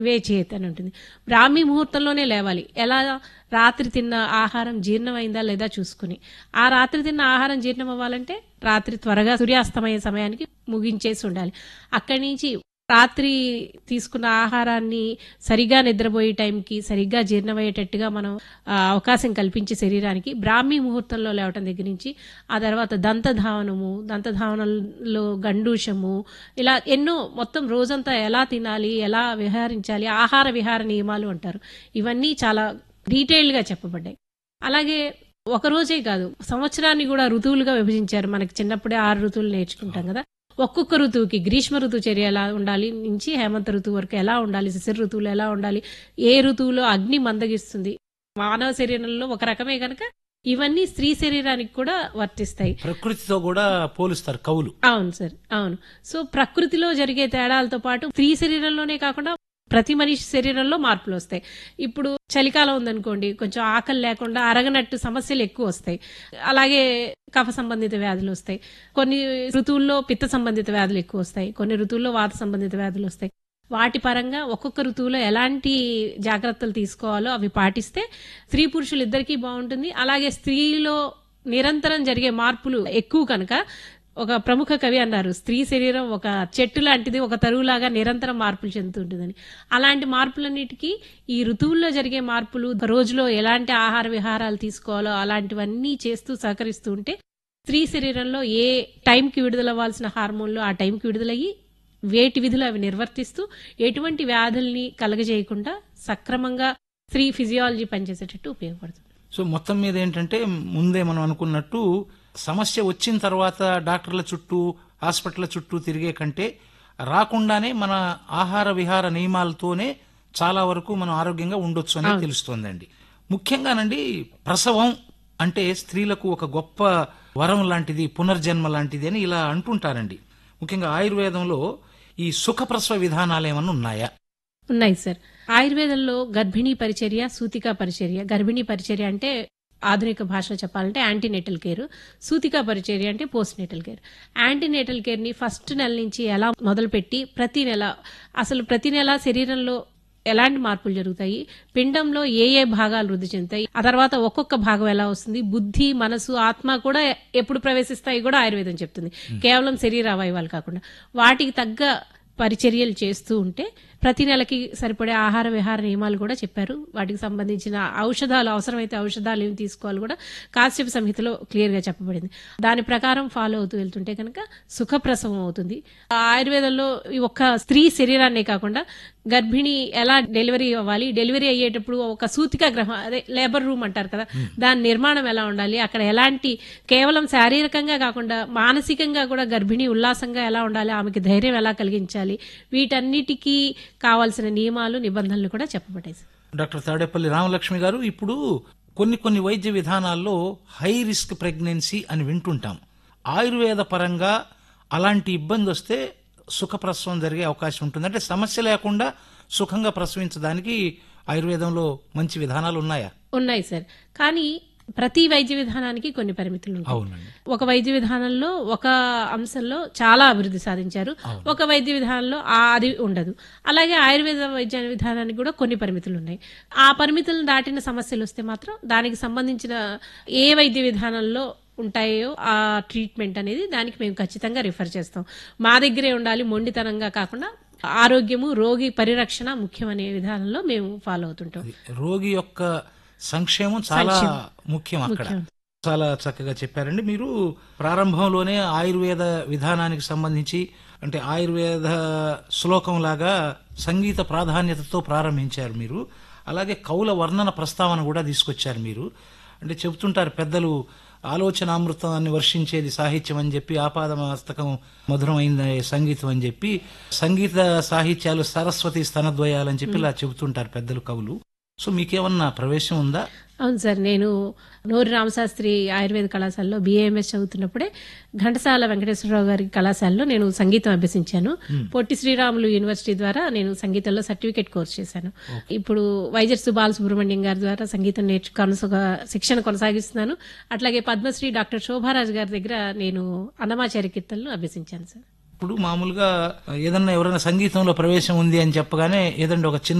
వేచేయత్ అని ఉంటుంది బ్రాహ్మీ ముహూర్తంలోనే లేవాలి ఎలా రాత్రి తిన్న ఆహారం జీర్ణమైందా లేదా చూసుకుని ఆ రాత్రి తిన్న ఆహారం జీర్ణం అవ్వాలంటే రాత్రి త్వరగా సూర్యాస్తమయ సమయానికి ముగించేసి ఉండాలి అక్కడి నుంచి రాత్రి తీసుకున్న ఆహారాన్ని సరిగా నిద్రపోయే టైంకి సరిగ్గా జీర్ణమయ్యేటట్టుగా మనం ఆ, అవకాశం కల్పించి శరీరానికి బ్రాహ్మీ ముహూర్తంలో లేవటం దగ్గర నుంచి ఆ తర్వాత దంతధావనము దంతధావనంలో గండూషము ఇలా ఎన్నో మొత్తం రోజంతా ఎలా తినాలి ఎలా విహారించాలి ఆహార విహార నియమాలు అంటారు ఇవన్నీ చాలా డీటెయిల్డ్గా చెప్పబడ్డాయి అలాగే ఒక రోజే కాదు సంవత్సరాన్ని కూడా ఋతువులుగా విభజించారు మనకి చిన్నప్పుడే ఆరు ఋతువులు నేర్చుకుంటాం కదా ఒక్కొక్క ఋతువుకి గ్రీష్మ ఋతువు చర్య ఎలా ఉండాలి నుంచి హేమంత ఋతువు వరకు ఎలా ఉండాలి శిశిర ఋతువులు ఎలా ఉండాలి ఏ ఋతువులో అగ్ని మందగిస్తుంది మానవ శరీరంలో ఒక రకమే గనక ఇవన్నీ స్త్రీ శరీరానికి కూడా వర్తిస్తాయి ప్రకృతితో కూడా పోలుస్తారు కవులు అవును సార్ అవును సో ప్రకృతిలో జరిగే తేడాలతో పాటు స్త్రీ శరీరంలోనే కాకుండా ప్రతి మనిషి శరీరంలో మార్పులు వస్తాయి ఇప్పుడు చలికాలం ఉందనుకోండి కొంచెం ఆకలి లేకుండా అరగనట్టు సమస్యలు ఎక్కువ వస్తాయి అలాగే కఫ సంబంధిత వ్యాధులు వస్తాయి కొన్ని ఋతువుల్లో పిత్త సంబంధిత వ్యాధులు ఎక్కువ వస్తాయి కొన్ని ఋతువుల్లో వాత సంబంధిత వ్యాధులు వస్తాయి వాటి పరంగా ఒక్కొక్క ఋతువులో ఎలాంటి జాగ్రత్తలు తీసుకోవాలో అవి పాటిస్తే స్త్రీ పురుషులు ఇద్దరికీ బాగుంటుంది అలాగే స్త్రీలో నిరంతరం జరిగే మార్పులు ఎక్కువ కనుక ఒక ప్రముఖ కవి అన్నారు స్త్రీ శరీరం ఒక చెట్టు లాంటిది ఒక తరువులాగా నిరంతరం మార్పులు చెందుతుంటుందని అలాంటి మార్పులన్నిటికీ ఈ ఋతువుల్లో జరిగే మార్పులు రోజులో ఎలాంటి ఆహార విహారాలు తీసుకోవాలో అలాంటివన్నీ చేస్తూ సహకరిస్తూ ఉంటే స్త్రీ శరీరంలో ఏ టైంకి విడుదలవ్వాల్సిన హార్మోన్లు ఆ టైంకి విడుదలయ్యి వేటి విధులు అవి నిర్వర్తిస్తూ ఎటువంటి వ్యాధుల్ని కలగజేయకుండా సక్రమంగా స్త్రీ ఫిజియాలజీ పనిచేసేటట్టు ఉపయోగపడుతుంది సో మొత్తం మీద ఏంటంటే ముందే మనం అనుకున్నట్టు సమస్య వచ్చిన తర్వాత డాక్టర్ల చుట్టూ హాస్పిటల్ చుట్టూ తిరిగే కంటే రాకుండానే మన ఆహార విహార నియమాలతోనే చాలా వరకు మనం ఆరోగ్యంగా ఉండొచ్చు అనేది తెలుస్తోందండి ముఖ్యంగానండి ప్రసవం అంటే స్త్రీలకు ఒక గొప్ప వరం లాంటిది పునర్జన్మ లాంటిది అని ఇలా అంటుంటారండి ముఖ్యంగా ఆయుర్వేదంలో ఈ సుఖప్రసవ విధానాలు ఏమన్నా ఉన్నాయా ఉన్నాయి సార్ ఆయుర్వేదంలో గర్భిణీ పరిచర్య సూతికా పరిచర్య గర్భిణీ పరిచర్య అంటే ఆధునిక భాషలో చెప్పాలంటే యాంటీనేటల్ కేర్ సూతికా పరిచర్య అంటే పోస్ట్ నేటల్ కేర్ యాంటీనేటల్ కేర్ని ఫస్ట్ నెల నుంచి ఎలా మొదలుపెట్టి ప్రతి నెల అసలు ప్రతి నెల శరీరంలో ఎలాంటి మార్పులు జరుగుతాయి పిండంలో ఏ ఏ భాగాలు వృద్ధి చెందుతాయి ఆ తర్వాత ఒక్కొక్క భాగం ఎలా వస్తుంది బుద్ధి మనసు ఆత్మ కూడా ఎప్పుడు ప్రవేశిస్తాయి కూడా ఆయుర్వేదం చెప్తుంది కేవలం శరీర అవయవాలు కాకుండా వాటికి తగ్గ పరిచర్యలు చేస్తూ ఉంటే ప్రతి నెలకి సరిపడే ఆహార విహార నియమాలు కూడా చెప్పారు వాటికి సంబంధించిన ఔషధాలు అవసరమైతే ఔషధాలు ఏమి తీసుకోవాలి కూడా కాశ్యప సంహితలో క్లియర్ గా చెప్పబడింది దాని ప్రకారం ఫాలో అవుతూ వెళ్తుంటే కనుక సుఖప్రసవం అవుతుంది ఆయుర్వేదంలో ఈ ఒక్క స్త్రీ శరీరాన్నే కాకుండా గర్భిణి ఎలా డెలివరీ అవ్వాలి డెలివరీ అయ్యేటప్పుడు ఒక సూతిక గ్రహం అదే లేబర్ రూమ్ అంటారు కదా దాని నిర్మాణం ఎలా ఉండాలి అక్కడ ఎలాంటి కేవలం శారీరకంగా కాకుండా మానసికంగా కూడా గర్భిణి ఉల్లాసంగా ఎలా ఉండాలి ఆమెకి ధైర్యం ఎలా కలిగించాలి వీటన్నిటికీ కావాల్సిన నియమాలు నిబంధనలు కూడా చెప్పబడ్డాయి సార్. డాక్టర్ తాడేపల్లి రామలక్ష్మి గారు ఇప్పుడు కొన్ని కొన్ని వైద్య విధానాల్లో హై రిస్క్ ప్రెగ్నెన్సీ అని వింటుంటాం ఆయుర్వేద పరంగా అలాంటి ఇబ్బంది వస్తే సుఖప్రసవం జరిగే అవకాశం ఉంటుంది అంటే సమస్య లేకుండా సుఖంగా ప్రసవించడానికి ఆయుర్వేదంలో మంచి విధానాలు ఉన్నాయా ఉన్నాయి సార్ కానీ ప్రతి వైద్య విధానానికి కొన్ని పరిమితులు ఉంటాయి అవునండి ఒక వైద్య విధానంలో ఒక అంశంలో చాలా అభివృద్ధి సాధించారు ఒక వైద్య విధానంలో ఆ అది ఉండదు అలాగే ఆయుర్వేద వైద్య విధానానికి కూడా కొన్ని పరిమితులు ఉన్నాయి ఆ పరిమితులను దాటిన సమస్యలు వస్తే మాత్రం దానికి సంబంధించిన ఏ వైద్య విధానంలో ఉంటాయో ఆ ట్రీట్మెంట్ అనేది దానికి మేము ఖచ్చితంగా రిఫర్ చేస్తాం మా దగ్గరే ఉండాలి మొండితనంగా కాకుండా ఆరోగ్యము రోగి పరిరక్షణ ముఖ్యమనే విధానంలో మేము ఫాలో అవుతుంటాం రోగి యొక్క సంక్షేమం చాలా ముఖ్యం అక్కడ ముఖ్యం. చాలా చక్కగా చెప్పారండి మీరు ప్రారంభంలోనే ఆయుర్వేద విధానానికి సంబంధించి అంటే ఆయుర్వేద శ్లోకం లాగా సంగీత ప్రాధాన్యతతో ప్రారంభించారు మీరు అలాగే కౌల వర్ణన ప్రస్తావన కూడా తీసుకొచ్చారు మీరు అంటే చెబుతుంటారు పెద్దలు ఆలోచనామృతాన్ని వర్షించేది సాహిత్యం అని చెప్పి ఆపాద మస్తకం మధురమైంది సంగీతం అని చెప్పి సంగీత సాహిత్యాలు సరస్వతి స్తనద్వయాలని చెప్పి ఇలా చెబుతుంటారు పెద్దలు కవులు సో మీకేమన్నా ప్రవేశం ఉందా అవును సార్ నేను నూరి రామశాస్త్రి ఆయుర్వేద కళాశాలలో బీఏఎంఎస్ చదువుతున్నప్పుడే ఘంటసాల వెంకటేశ్వరరావు గారి కళాశాలలో నేను సంగీతం అభ్యసించాను పొట్టి శ్రీరాములు యూనివర్సిటీ ద్వారా నేను సంగీతంలో సర్టిఫికేట్ కోర్స్ చేశాను ఇప్పుడు వైజర్ బాల సుబ్రహ్మణ్యం గారి ద్వారా సంగీతం నేర్చు కొనసాగ శిక్షణ కొనసాగిస్తున్నాను అట్లాగే పద్మశ్రీ డాక్టర్ శోభారాజ్ గారి దగ్గర నేను అన్నమాచార్య కీర్తనలు అభ్యసించాను సార్ ఇప్పుడు మామూలుగా ఏదన్నా ఎవరైనా సంగీతంలో ప్రవేశం ఉంది అని చెప్పగానే ఏదంటే ఒక చిన్న